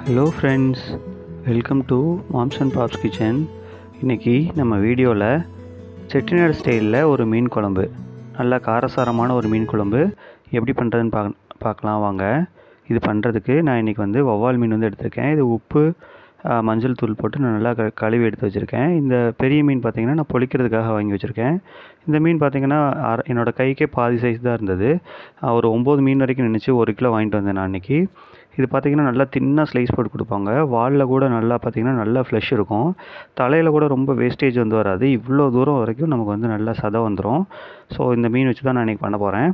hello friends welcome to moms and pops kitchen இன்றைக்கி நம்ம வீடியோவில் செட்டிநாடு ஸ்டைலில் ஒரு மீன் குழம்பு நல்லா காரசாரமான ஒரு மீன் குழம்பு எப்படி பண்ணுறதுன்னு பார்க்க பார்க்கலாம் வாங்க இது பண்ணுறதுக்கு நான் இன்றைக்கி வந்து வவ்வால் மீன் வந்து எடுத்திருக்கேன் இது உப்பு ஆ, மஞ்சள் தூள் போட்டு நான் நல்லா க கழுவி எடுத்து வச்சுருக்கேன் இந்த பெரிய மீன் பார்த்திங்கன்னா நான் பொளிக்கிறதுக்காக வாங்கி வச்சுருக்கேன் இந்த மீன் பார்த்திங்கன்னா அரை என்னோடய கைக்கே பாதி சைஸ் தான் இருந்தது ஆ, ஒரு ஒம்பது மீன் வரைக்கும் நினச்சி ஒரு கிலோ வாங்கிட்டு வந்தேன் நான் அன்றைக்கி இது பார்த்திங்கன்னா நல்லா தின்னாக ஸ்லைஸ் போட்டு கொடுப்பாங்க வாலில் கூட நல்லா பார்த்திங்கன்னா நல்லா ஃப்ளஷ் இருக்கும் தலையில் கூட ரொம்ப வேஸ்டேஜ் வந்து வராது இவ்வளோ தூரம் வரைக்கும் நமக்கு வந்து நல்லா சதை வந்துடும் ஸோ இந்த மீன் வச்சு தான் நான் இன்றைக்கி பண்ண போகிறேன்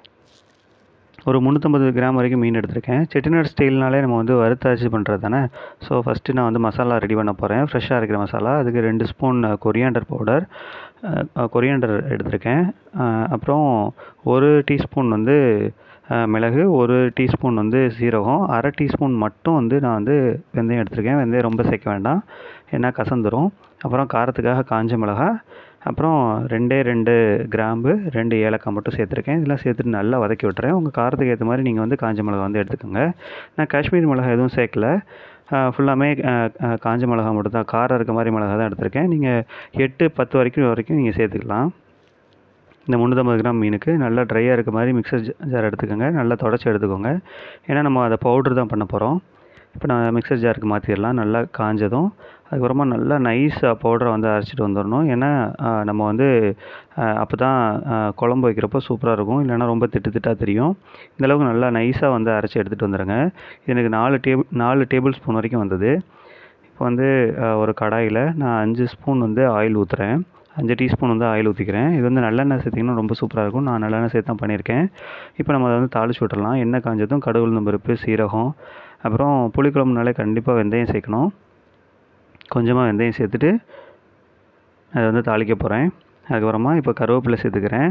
ஒரு முந்நூற்றம்பது கிராம் வரைக்கும் மீன் எடுத்திருக்கேன் செட்டிநாடு ஸ்டைல்னாலே நம்ம வந்து வறுத்தரைச்சி பண்ணுறது தானே ஸோ ஃபஸ்ட்டு நான் வந்து மசாலா ரெடி பண்ண போகிறேன் ஃப்ரெஷ்ஷாக இருக்கிற மசாலா அதுக்கு ரெண்டு ஸ்பூன் கொரியாண்டர் பவுடர் கொரியாண்டர் எடுத்திருக்கேன் அஹ், அப்புறம் ஒரு டீஸ்பூன் வந்து அஹ், மிளகு ஒரு டீஸ்பூன் வந்து சீரகம் அரை டீஸ்பூன் மட்டும் வந்து நான் வந்து வெந்தயம் எடுத்திருக்கேன் வெந்தயம் ரொம்ப சேர்க்க வேண்டாம் ஏன்னா கசந்துரும் அப்புறம் காரத்துக்காக காஞ்ச மிளகாய் அப்புறம் ரெண்டே ரெண்டு கிராம்பு ரெண்டு ஏலக்காய் மட்டும் சேர்த்துருக்கேன் இதெல்லாம் சேர்த்துட்டு நல்லா வதக்கி விட்டுறேன் உங்கள் காரத்துக்கு ஏற்ற மாதிரி நீங்கள் வந்து காஞ்ச மிளகா வந்து எடுத்துக்கோங்க நான் காஷ்மீர் மிளகாய் எதுவும் சேர்க்கல ஃபுல்லாமே காஞ்ச மிளகா மட்டும் தான் காரம் இருக்க மாதிரி மிளகா தான் எடுத்திருக்கேன் நீங்கள் எட்டு பத்து வரைக்கும் வரைக்கும் நீங்கள் சேர்த்துக்கலாம் இந்த முந்நூற்றம்பது கிராம் மீனுக்கு நல்லா ட்ரையாக இருக்க மாதிரி மிக்சர் ஜார் எடுத்துக்கோங்க நல்லா தொடச்சி எடுத்துக்கோங்க ஏன்னா நம்ம அதை பவுட்ரு தான் பண்ண போகிறோம் இப்போ நான் மிக்சர் ஜாருக்கு மாற்றிடலாம் நல்லா காஞ்சதும் அதுக்கப்புறமா நல்லா நைஸாக பவுடரை வந்து அரைச்சிட்டு வந்துடணும் ஏன்னா ஆ, நம்ம வந்து அப்போ தான் குழம்பு வைக்கிறப்போ சூப்பராக இருக்கும் இல்லைன்னா ரொம்ப திட்டு திட்டாக தெரியும் இந்த அளவுக்கு நல்லா நைஸாக வந்து அரைச்சி எடுத்துகிட்டு வந்துடுங்க இது எனக்கு நாலு டேபிள் நாலு டேபிள் ஸ்பூன் வரைக்கும் வந்தது இப்போ வந்து ஆ, ஒரு கடாயில் நான் அஞ்சு ஸ்பூன் வந்து ஆயில் ஊற்றுறேன் அஞ்சு டீஸ்பூன் வந்து ஆயில் ஊற்றிக்கிறேன் இது வந்து நல்லெண்ணெய் சேர்த்திங்கன்னா ரொம்ப சூப்பராக இருக்கும் நான் நல்லெண்ணெய் சேர்த்து தான் பண்ணியிருக்கேன் இப்போ நம்ம அதை வந்து தாளிச்சு விட்டுறலாம் எண்ணெய் காஞ்சதும் கடுகு உளுந்தம் பருப்பு சீரகம் அப்புறம் புளிக்குழம்புனாலே கண்டிப்பாக வெந்தயம் சேர்க்கணும் கொஞ்சமாக வெந்தயம் சேர்த்துட்டு அதை வந்து தாளிக்க போகிறேன் அதுக்கப்புறமா இப்போ கருவேப்பிலை சேர்த்துக்கிறேன்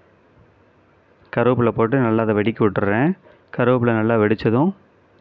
கருவேப்பிலை போட்டு நல்லா அதை வெடிக்க விட்டுறேன் கருவேப்பிலை நல்லா வெடித்ததும்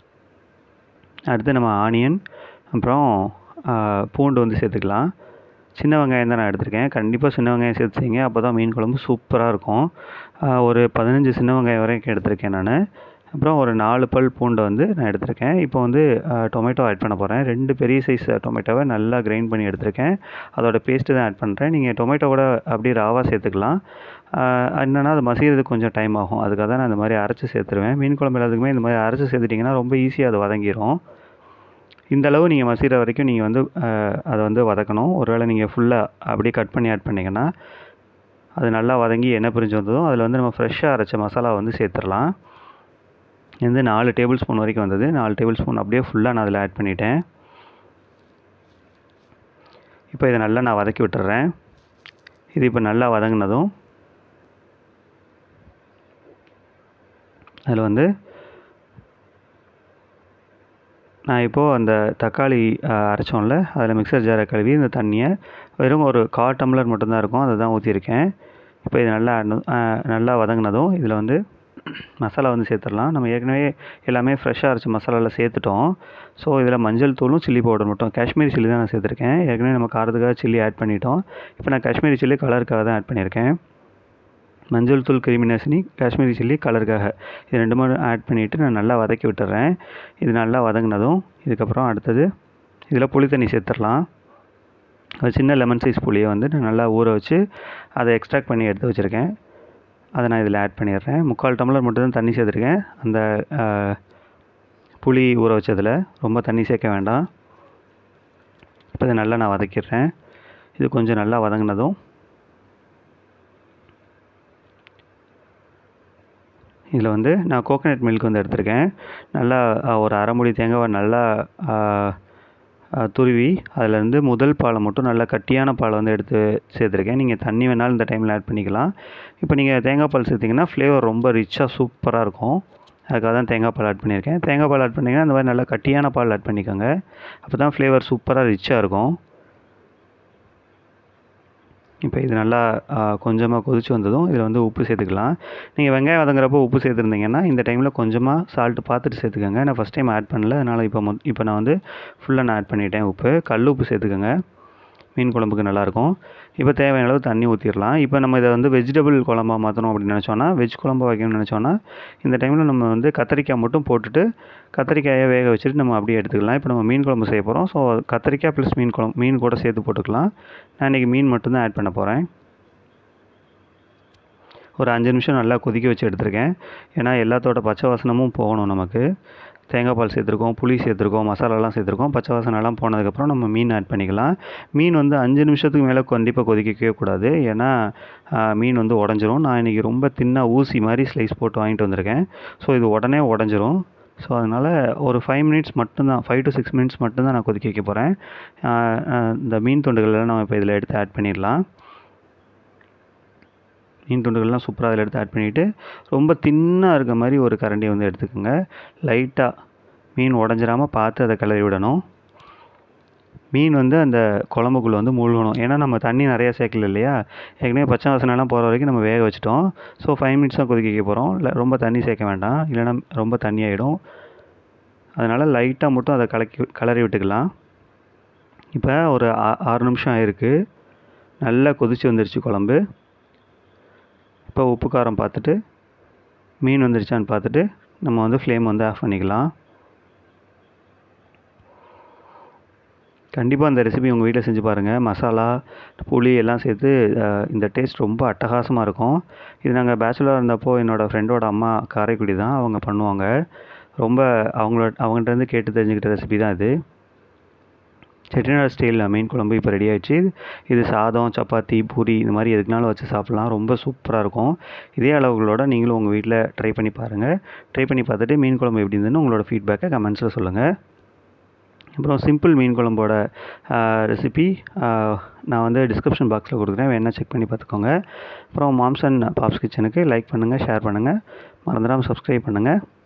அடுத்து நம்ம ஆனியன் அப்புறம் ஆ, பூண்டு வந்து சேர்த்துக்கலாம் சின்ன வெங்காயம் தான் நான் எடுத்திருக்கேன் கண்டிப்பாக சின்ன வெங்காயம் சேர்த்து செய்யுங்க அப்போ தான் மீன் குழம்பு சூப்பராக இருக்கும் ஆ, ஒரு பதினஞ்சு சின்ன வெங்காயம் வரைக்கும் எடுத்திருக்கேன் நான் அப்புறம் ஒரு நாலு பல் பூண்டை வந்து நான் எடுத்திருக்கேன் இப்போ வந்து டொமேட்டோ ஆட் பண்ண போகிறேன் ரெண்டு பெரிய சைஸ் டொமேட்டோவை நல்லா கிரைண்ட் பண்ணி எடுத்திருக்கேன் அதோட பேஸ்ட்டு தான் ஆட் பண்ணுறேன் நீங்கள் டொமேட்டோ கூட அப்படியே ராவாக சேர்த்துக்கலாம் ஆஹ் என்னன்னா அது மசிகிறதுக்கு கொஞ்சம் டைம் ஆகும் அதுக்காக தான் நான் இந்த மாதிரி அரைச்சி சேர்த்துருவேன் மீன் குழம்பு எல்லாத்துக்குமே இந்த மாதிரி அரைச்சி சேர்த்துட்டிங்கன்னா ரொம்ப ஈஸியாக அது வதங்கிரும் இந்த அளவு நீங்கள் மசிகிற வரைக்கும் நீங்கள் வந்து ஆஹ் அதை வந்து வதக்கணும் ஒருவேளை நீங்கள் ஃபுல்லாக அப்படியே கட் பண்ணி ஆட் பண்ணிங்கன்னா அது நல்லா வதங்கி எண்ணெய் பிரிஞ்சு வந்ததும் அதில் வந்து நம்ம ஃப்ரெஷ்ஷாக அரைச்ச மசாலா வந்து சேர்த்துடலாம் இது வந்து நாலு டேபிள் ஸ்பூன் வரைக்கும் வந்தது நாலு டேபிள் ஸ்பூன் அப்படியே ஃபுல்லாக நான் அதில் ஆட் பண்ணிட்டேன் இப்போ இதை நல்லா நான் வதக்கி விட்டுறேன் இது இப்போ நல்லா வதங்கினதும் அதில் வந்து நான் இப்போது அந்த தக்காளி அஹ், அரைச்சோம்ல அதில் மிக்சர் ஜாரை கழுவி இந்த தண்ணியை வெறும் ஒரு கால் டம்ளர் மட்டும்தான் இருக்கும் அதை தான் ஊற்றிருக்கேன் இப்போ இது நல்லா ஆடணும், அஹ், நல்லா வதங்கினதும் இதில் வந்து மசாலா வந்து சேர்த்துடலாம் நம்ம ஏற்கனவே எல்லாமே ஃப்ரெஷ்ஷாக அரைச்ச மசாலாவில் சேர்த்துட்டோம் ஸோ இதில் மஞ்சள் தூளும் சில்லி பவுடர் மட்டும் காஷ்மீரி சில்லி தான் நான் சேர்த்துருக்கேன் ஏற்கனவே நம்ம காரத்துக்காக சில்லி ஆட் பண்ணிட்டோம் இப்போ நான் காஷ்மீரி சில்லி கலருக்காக தான் ஆட் பண்ணியிருக்கேன் மஞ்சள் தூள் கிருமி நாசினி காஷ்மீரி சில்லி கலருக்காக இது ரெண்டு மூணு ஆட் பண்ணிவிட்டு நான் நல்லா வதக்கி விட்டுறேன் இது நல்லா வதங்கினதும் இதுக்கப்புறம் அடுத்தது இதில் புளி தண்ணி சேர்த்துடலாம் ஒரு சின்ன லெமன் சைஸ் புளியை வந்து நான் நல்லா ஊற வச்சு அதை எக்ஸ்ட்ராக்ட் பண்ணி எடுத்து வச்சுருக்கேன் அதை நான் இதில் ஆட் பண்ணிடுறேன் முக்கால் டம்ளர் மட்டும் தான் தண்ணி சேர்த்துருக்கேன் அந்த ஆஹ், புளி ஊற வச்சதில் ரொம்ப தண்ணி சேர்க்க வேண்டாம் இப்போ இதை நல்லா நான் வதக்கிடுறேன் இது கொஞ்சம் நல்லா வதங்கினதும் இதில் வந்து நான் கோகனட் மில்க் வந்து எடுத்திருக்கேன் நல்லா அஹ், ஒரு அரை மூடி தேங்காவை நல்லா அஹ், அஹ், துருவி அதில் இருந்து முதல் பாலை மட்டும் நல்லா கட்டியான பாலை வந்து எடுத்து சேர்த்துருக்கேன் நீங்கள் தண்ணி வேணாலும் இந்த டைமில் ஆட் பண்ணிக்கலாம் இப்போ நீங்கள் தேங்காய் பால் சேர்த்திங்கன்னா ஃப்ளேவர் ரொம்ப ரிச்சாக சூப்பராக இருக்கும் அதுக்காக தான் தேங்காய் பால் ஆட் பண்ணியிருக்கேன் தேங்காய் பால் ஆட் பண்ணிங்கன்னா இந்த மாதிரி நல்லா கட்டியான பால் ஆட் பண்ணிக்கோங்க அப்போ தான் ஃப்ளேவர் சூப்பராக ரிச்சாக இருக்கும் இப்போ இது நல்லா கொஞ்சமாக கொதிச்சு வந்ததும் இதில் வந்து உப்பு சேர்த்துக்கலாம் நீங்கள் வெங்காயம் வதங்குறப்போ உப்பு சேர்த்துருந்தீங்கன்னா இந்த டைமில் கொஞ்சமாக சால்ட்டு பார்த்துட்டு சேர்த்துக்கோங்க நான் ஃபஸ்ட் டைம் ஆட் பண்ணல அதனால் இப்போ மொ இப்போ நான் வந்து ஃபுல்லாக நான் ஆட் பண்ணிட்டேன் உப்பு கல் உப்பு சேர்த்துக்கோங்க மீன் குழம்புக்கு நல்லாயிருக்கும் இப்போ தேவையான அளவு தண்ணி ஊற்றிடலாம் இப்போ நம்ம இதை வந்து வெஜிடபிள் குழம்பா மாற்றணும் அப்படின்னு நினச்சோன்னா வெஜ் குழம்பா வைக்கணும்னு நினச்சோன்னா இந்த டைமில் நம்ம வந்து கத்திரிக்காய் மட்டும் போட்டுட்டு கத்திரிக்காயை வேக வச்சுட்டு நம்ம அப்படியே எடுத்துக்கலாம் இப்போ நம்ம மீன் குழம்பு செய்ய போகிறோம் ஸோ கத்திரிக்காய் ப்ளஸ் மீன் குழம்பு மீன் கூட சேர்த்து போட்டுக்கலாம் நான் இன்றைக்கி மீன் மட்டும்தான் ஆட் பண்ண போகிறேன் ஒரு அஞ்சு நிமிஷம் நல்லா கொதிக்க வச்சு எடுத்திருக்கேன் ஏன்னா எல்லாத்தோட பச்சை வாசனமும் போகணும் நமக்கு தேங்காய் பால் சேர்த்துருக்கோம் புளி சேர்த்துருக்கோம் மசாலாலாம் சேர்த்துருக்கோம் பச்சை வாசனைலாம் போனதுக்கப்புறம் நம்ம மீன் ஆட் பண்ணிக்கலாம் மீன் வந்து அஞ்சு நிமிஷத்துக்கு மேலே கண்டிப்பாக கொதிக்கவே கூடாது ஏன்னா மீன் வந்து உடஞ்சிரும் நான் இன்றைக்கி ரொம்ப தின்னாக ஊசி மாதிரி ஸ்லைஸ் போட்டு வாங்கிட்டு வந்திருக்கேன் ஸோ இது உடனே உடஞ்சிரும் ஸோ அதனால் ஒரு ஃபைவ் மினிட்ஸ் மட்டும்தான் ஃபைவ் டு சிக்ஸ் மினிட்ஸ் மட்டும்தான் நான் கொதிக்க வைக்க போகிறேன் இந்த மீன் துண்டுகளெல்லாம் நம்ம இப்போ இதில் எடுத்து ஆட் பண்ணிடலாம் மீன் துண்டுகள்லாம் சூப்பராக அதில் எடுத்து ஆட் பண்ணிவிட்டு ரொம்ப தின்னாக இருக்க மாதிரி ஒரு கரண்டியை வந்து எடுத்துக்கோங்க லைட்டாக மீன் உடஞ்சிராமல் பார்த்து அதை கிளறி விடணும் மீன் வந்து அந்த குழம்புக்குள்ளே வந்து மூழ்கணும் ஏன்னா நம்ம தண்ணி நிறையா சேர்க்கல இல்லையா ஏற்கனவே பச்சை வாசனைலாம் போகிற வரைக்கும் நம்ம வேக வச்சுட்டோம் ஸோ ஃபைவ் மினிட்ஸ் தான் கொதிக்க வைக்க போகிறோம் இல்லை ரொம்ப தண்ணி சேர்க்க வேண்டாம் இல்லைன்னா ரொம்ப தண்ணி ஆகிடும் அதனால் லைட்டாக மட்டும் அதை கலக்கி கிளறி விட்டுக்கலாம் இப்போ ஒரு ஆறு நிமிஷம் ஆயிருக்கு நல்லா கொதிச்சு வந்துருச்சு குழம்பு இப்போ உப்பு காரம் பார்த்துட்டு மீன் வந்துருச்சான்னு பார்த்துட்டு நம்ம வந்து ஃப்ளேம் வந்து ஆஃப் பண்ணிக்கலாம் கண்டிப்பாக அந்த ரெசிபி உங்கள் வீட்டில் செஞ்சு பாருங்கள் மசாலா புளி எல்லாம் சேர்த்து இந்த டேஸ்ட் ரொம்ப அட்டகாசமாக இருக்கும் இது நாங்கள் பேச்சுலராக இருந்தப்போ என்னோடய ஃப்ரெண்டோட அம்மா காரைக்குடி தான் அவங்க பண்ணுவாங்க ரொம்ப அவங்களோட அவங்கள்ட்டேருந்து கேட்டு தெரிஞ்சுக்கிட்ட ரெசிபி தான் இது செட்டிநாடு ஸ்டைல் மீன் குழம்பு இப்போ ரெடி ஆயிடுச்சு இது சாதம் சப்பாத்தி பூரி இந்த மாதிரி எதுக்குனாலும் வச்சு சாப்பிட்லாம் ரொம்ப சூப்பராக இருக்கும் இதே அளவுகளோட நீங்களும் உங்கள் வீட்டில் ட்ரை பண்ணி பாருங்கள் ட்ரை பண்ணி பார்த்துட்டு மீன் குழம்பு எப்படி இருந்ததுன்னு உங்களோட ஃபீட்பேக்கை கமெண்ட்ஸில் சொல்லுங்கள் அப்புறம் சிம்பிள் மீன் குழம்போட ரெசிபி நான் வந்து டிஸ்கிரிப்ஷன் பாக்ஸில் கொடுக்குறேன் வேணால் செக் பண்ணி பார்த்துக்கோங்க அப்புறம் மாம்சன் பாப்ஸ் கிச்சனுக்கு லைக் பண்ணுங்கள் ஷேர் பண்ணுங்கள் மறந்துடாமல் சப்ஸ்கிரைப் பண்ணுங்கள்